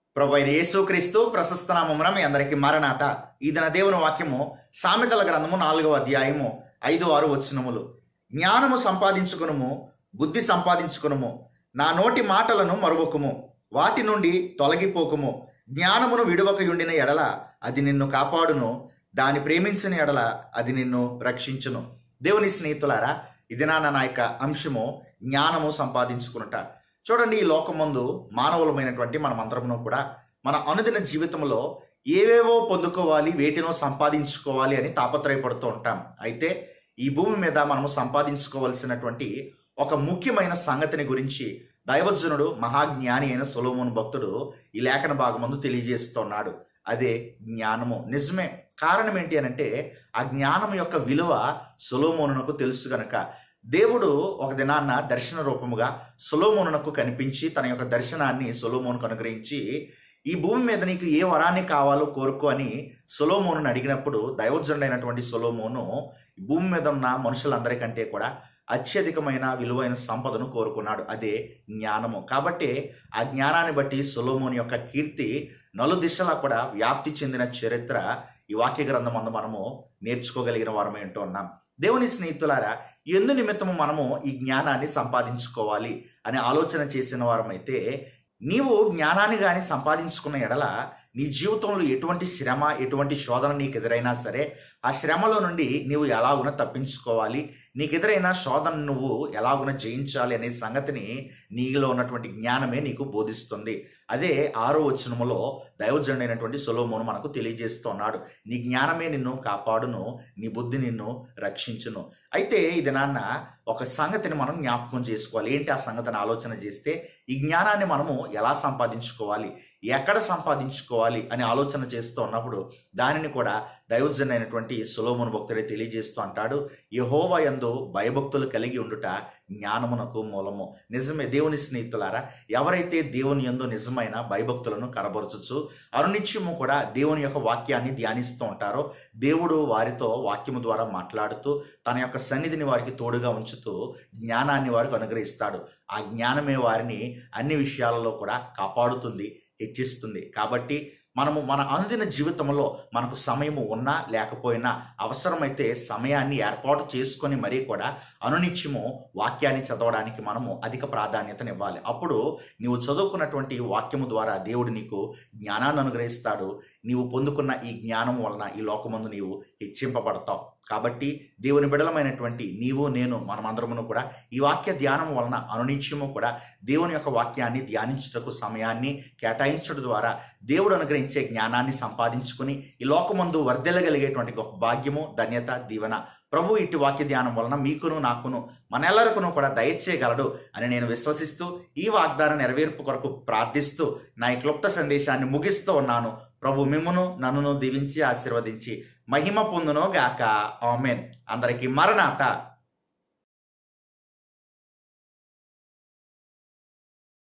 ప్రభు అయిన యేసుక్రీస్తు ప్రశస్త నామమున మీ అందరికి మరణాత ఈ దిన దేవుని వాక్యము సామెతల గ్రంథము నాలుగవ అధ్యాయము ఐదు ఆరు వచనములు జ్ఞానము సంపాదించుకునుము బుద్ధి సంపాదించుకునుము నా నోటి మాటలను మరువకుము వాటి నుండి తొలగిపోకుము జ్ఞానమును విడువకయుండిన ఎడల అది నిన్ను కాపాడును దాని ప్రేమించిన ఎడల అది నిన్ను రక్షించును దేవుని స్నేహితులారా ఇది నా నా యొక్క అంశము జ్ఞానము సంపాదించుకునుట చూడండి ఈ లోకమందు మానవులమైనటువంటి మనమందరమును కూడా మన అనుదిన జీవితంలో ఏవేవో పొందుకోవాలి వేటినో సంపాదించుకోవాలి అని తాపత్రయపడుతూ ఉంటాం అయితే ఈ భూమి మీద మనము సంపాదించుకోవలసినటువంటి ఒక ముఖ్యమైన సంగతిని గురించి దైవజనుడు మహాజ్ఞాని అయిన సొలోమోను భక్తుడు ఈ లేఖన భాగమందు తెలియజేస్తున్నాడు అదే జ్ఞానము నిజమే కారణం ఏంటి అనంటే ఆ జ్ఞానం యొక్క విలువ సొలోమోనునకు తెలుసు గనక దేవుడు ఒక దినాన్న దర్శన రూపముగా సొలోమోనునకు కనిపించి తన యొక్క దర్శనాన్ని సొలోమోనుకు అనుగ్రహించి ఈ భూమి మీద నీకు ఏ వరాన్ని కావాలో కోరుకో అని సొలోమోను అడిగినప్పుడు దైవజనుడైనటువంటి సొలోమోను ఈ భూమి మీద ఉన్న మనుషులందరికంటే కూడా అత్యధికమైన విలువైన సంపదను కోరుకున్నాడు అదే జ్ఞానము కాబట్టి ఆ జ్ఞానాన్ని బట్టి సొలోమోని యొక్క కీర్తి నలు దిశలా కూడా వ్యాప్తి చెందిన చరిత్ర ఈ వాక్య గ్రంథం అందు మనము నేర్చుకోగలిగిన వారమే ఏంటో ఉన్నాం దేవుని స్నేహితులారా ఎందు నిమిత్తము మనము ఈ జ్ఞానాన్ని సంపాదించుకోవాలి అనే ఆలోచన చేసిన వారమైతే నీవు జ్ఞానాన్ని కానీ సంపాదించుకున్న ఎడల నీ జీవితంలో ఎటువంటి శ్రమ ఎటువంటి శోధన నీకు ఎదురైనా సరే ఆ శ్రమలో నుండి నీవు ఎలాగున తప్పించుకోవాలి నీకు ఎదురైన శోధన నువ్వు ఎలాగున జయించాలి అనే సంగతిని నీలో ఉన్నటువంటి జ్ఞానమే నీకు బోధిస్తుంది అదే ఆరో వచనములో దైవజనుడైనటువంటి సొలోమోను మనకు తెలియజేస్తున్నాడు నీ జ్ఞానమే నిన్ను కాపాడును నీ బుద్ధి నిన్ను రక్షించును అయితే ఇది నాన్న ఒక సంగతిని మనం జ్ఞాపకం చేసుకోవాలి ఏంటి ఆ సంగతిని ఆలోచన చేస్తే ఈ జ్ఞానాన్ని మనము ఎలా సంపాదించుకోవాలి ఎక్కడ సంపాదించుకోవాలి అని ఆలోచన చేస్తూ ఉన్నప్పుడు దానిని కూడా దైవజన్ అయినటువంటి సులోమును భక్తుడే తెలియజేస్తూ అంటాడు యహోవ యందు భయభక్తులు కలిగి ఉండుట జ్ఞానమునకు మూలము నిజమే దేవుని స్నేహితులారా ఎవరైతే దేవుని యందు నిజమైన భయభక్తులను కనబరచచ్చు అనునిత్యము కూడా దేవుని యొక్క వాక్యాన్ని ధ్యానిస్తూ ఉంటారో దేవుడు వారితో వాక్యము ద్వారా మాట్లాడుతూ తన యొక్క సన్నిధిని వారికి తోడుగా ఉంచుతూ జ్ఞానాన్ని వారికి అనుగ్రహిస్తాడు ఆ జ్ఞానమే వారిని అన్ని విషయాలలో కూడా కాపాడుతుంది హెచ్చిస్తుంది కాబట్టి మనము మన అనుదిన జీవితంలో మనకు సమయము ఉన్నా లేకపోయినా అవసరమైతే సమయాన్ని ఏర్పాటు చేసుకొని మరీ కూడా అనునిత్యము వాక్యాన్ని చదవడానికి మనము అధిక ప్రాధాన్యతనివ్వాలి అప్పుడు నీవు చదువుకున్నటువంటి వాక్యము ద్వారా దేవుడు నీకు జ్ఞానాన్ని అనుగ్రహిస్తాడు నీవు పొందుకున్న ఈ జ్ఞానం వలన ఈ లోకమందు నీవు హెచ్చింపబడతావు కాబట్టి దేవుని బిడలమైనటువంటి నీవు నేను మనమందరమును కూడా ఈ వాక్య ధ్యానం వలన అనునిత్యము కూడా దేవుని యొక్క వాక్యాన్ని ధ్యానించుటకు సమయాన్ని కేటాయించడం ద్వారా దేవుడు అనుగ్రహించే జ్ఞానాన్ని సంపాదించుకుని ఈ లోకమందు వర్ధెలగలిగేటువంటి గొప్ప భాగ్యము ధన్యత దీవెన ప్రభు ఇటు వాక్య ధ్యానం వలన మీకును నాకును మనెల్లరకును కూడా దయచేయగలడు అని నేను విశ్వసిస్తూ ఈ వాగ్దాన నెరవేర్పు కొరకు ప్రార్థిస్తూ నా ఈ క్లుప్త సందేశాన్ని ముగిస్తూ ఉన్నాను ప్రభు మిమ్మును నన్నును దీవించి ఆశీర్వదించి మహిమ పొందును గాక ఆమెన్ అందరికీ మరణాత